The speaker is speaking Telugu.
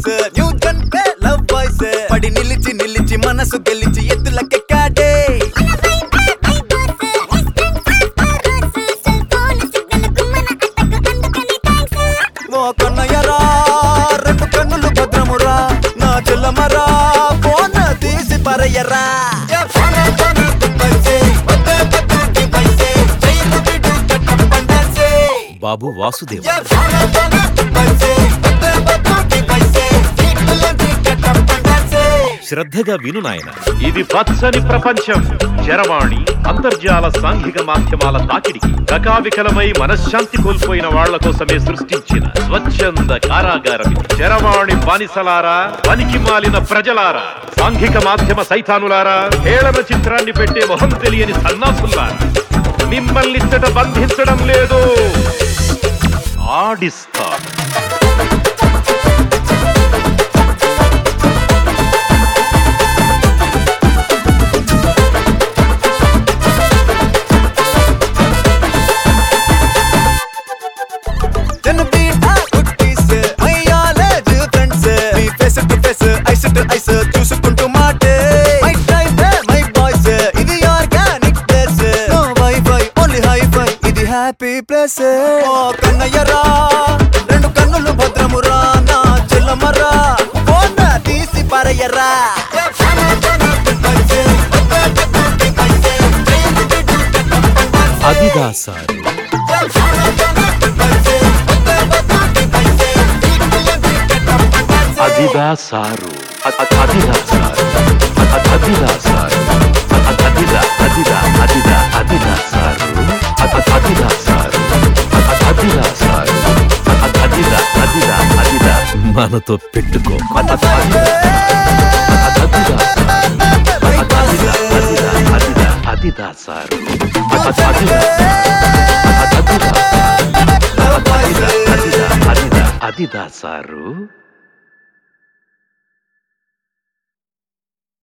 బాయ్స్ న్యూ జన్ పే లవ్ బాయ్స్ పడి నిలిచి నిలిచి మనసు గెలిచి ఎత్తులకెక్కాడే ఓ కన్నయ్యరా రెండు కన్నులు భద్రమురా నా చెల్లమరా ఫోన్ తీసి పరయ్యరా బాబు వాసుదేవ్ శ్రద్ధగా విను నాయన ఇది పచ్చని ప్రపంచం చరవాణి అంతర్జాల సాంఘిక మాధ్యమాల తాకిడికి కకావికలమై మనశ్శాంతి కోల్పోయిన వాళ్ల కోసమే సృష్టించిన స్వచ్ఛంద కారాగారం ఇది. చరవాణి బానిసలారా పనికి మాలిన ప్రజలారా సాంఘిక మాధ్యమ సైతానులారా హేళన చిత్రాన్ని పెట్టే మొహం తెలియని సన్నాసులారా మిమ్మల్ని ఇచ్చట బంధించడం లేదు ఆడిస్తా జన్ బీటా కుట్టీస్ అయ్యాలేజ్ ఫ్రెండ్స్ మీ face to face eyes to eyes చూసుకుంటూ మాటే మై టైప్ మై బాయ్స్ ఇది organic place no wifi only hifi ఇది హ్యాపీ ప్లేస్ ఓ కన్నయ్యరా రెండు కన్నులు భద్రమురా నా చెల్లమరా ఫోన్ తీసి పారయ్యరా అదిదా సారు అదిదా సారు అ- అ- అదిదా సారు అ- అ- అదిదా సారు అ- అ- అదిదా అదిదా అదిదా అదిదా సారు అ- అ- అదిదా సారు అ- అ- అదిదా సారు అ- అ- అదిదా అదిదా అదిదా మనతో పెట్టుకో మన ఫైట్ అదిదా సారు అ- అదిదా అదిదా అదిదా అదిదా సారు అ- అ- అదిదా అ- అ- అదిదా అదిదా అదిదా అదిదా అదిదా సారు